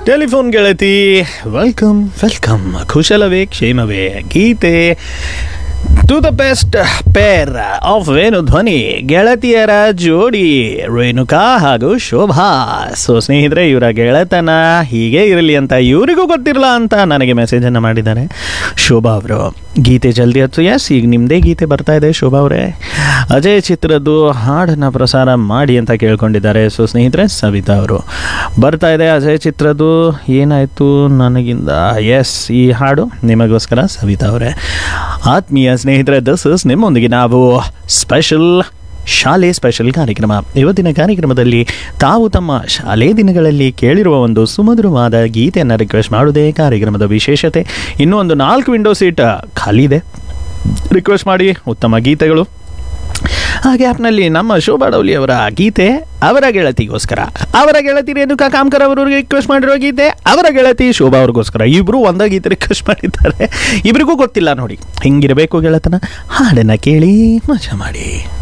telephone ಗೆಳತಿ welcome welcome ಕುಶಲವೇ ಕ್ಷೇಮವೇ ಗೀತೆ to the best pair of Venu ಧ್ವನಿ ಗೆಳತಿಯರ ಜೋಡಿ ರೇಣುಕಾ ಹಾಗೂ ಶೋಭಾ ಸೊ ಸ್ನೇಹಿತರೆ ಇವರ ಗೆಳೆತನ ಹೀಗೆ ಇರಲಿ ಅಂತ ಇವರಿಗೂ ಗೊತ್ತಿರಲ್ಲ ಅಂತ ನನಗೆ ಮೆಸೇಜನ್ನು ಮಾಡಿದ್ದಾರೆ ಶೋಭಾ ಅವರು ಗೀತೆ ಜಲ್ದಿ ಹತ್ತು ಎಸ್ ಈಗ ನಿಮ್ಮದೇ ಗೀತೆ ಬರ್ತಾ ಇದೆ ಶೋಭಾ ಅವರೇ ಅಜಯ್ ಚಿತ್ರದ್ದು ಹಾಡನ್ನು ಪ್ರಸಾರ ಮಾಡಿ ಅಂತ ಕೇಳ್ಕೊಂಡಿದ್ದಾರೆ ಸೊ ಸ್ನೇಹಿತರೆ ಸವಿತಾ ಅವರು ಬರ್ತಾ ಇದೆ ಅಜಯ್ ಚಿತ್ರದ್ದು ಏನಾಯಿತು ನನಗಿಂದ ಎಸ್ ಈ ಹಾಡು ನಿಮಗೋಸ್ಕರ ಸವಿತಾ ಅವರೇ ಆತ್ಮೀಯ ಸ್ನೇಹಿತರೆ ದಸ್ ಇಸ್ ನಿಮ್ಮೊಂದಿಗೆ ನಾವು ಸ್ಪೆಷಲ್ ಶಾಲೆ ಸ್ಪೆಷಲ್ ಕಾರ್ಯಕ್ರಮ ಇವತ್ತಿನ ಕಾರ್ಯಕ್ರಮದಲ್ಲಿ ತಾವು ತಮ್ಮ ಶಾಲೆ ದಿನಗಳಲ್ಲಿ ಕೇಳಿರುವ ಒಂದು ಸುಮಧುರವಾದ ಗೀತೆಯನ್ನು ರಿಕ್ವೆಸ್ಟ್ ಮಾಡುವುದೇ ಕಾರ್ಯಕ್ರಮದ ವಿಶೇಷತೆ ಇನ್ನೂ ಒಂದು ನಾಲ್ಕು ವಿಂಡೋ ಸೀಟ್ ಖಾಲಿ ಇದೆ ರಿಕ್ವೆಸ್ಟ್ ಮಾಡಿ ಉತ್ತಮ ಗೀತೆಗಳು ಆ ಗ್ಯಾಪ್ನಲ್ಲಿ ನಮ್ಮ ಶೋಭಾ ಡೌಲಿ ಅವರ ಗೀತೆ ಅವರ ಗೆಳತಿಗೋಸ್ಕರ ಅವರ ಗೆಳತಿ ರೇಣುಕಾ ಕಾಮ್ಕರ್ ಅವರು ರಿಕ್ವೆಸ್ಟ್ ಮಾಡಿರೋ ಗೀತೆ ಅವರ ಗೆಳತಿ ಶೋಭಾ ಅವ್ರಿಗೋಸ್ಕರ ಇಬ್ಬರು ಒಂದೇ ಗೀತೆ ರಿಕ್ವೆಸ್ಟ್ ಮಾಡಿದ್ದಾರೆ ಇಬ್ಬರಿಗೂ ಗೊತ್ತಿಲ್ಲ ನೋಡಿ ಹಿಂಗಿರಬೇಕು ಗೆಳತನ ಹಾಡನ್ನು ಕೇಳಿ ಮಜಾ ಮಾಡಿ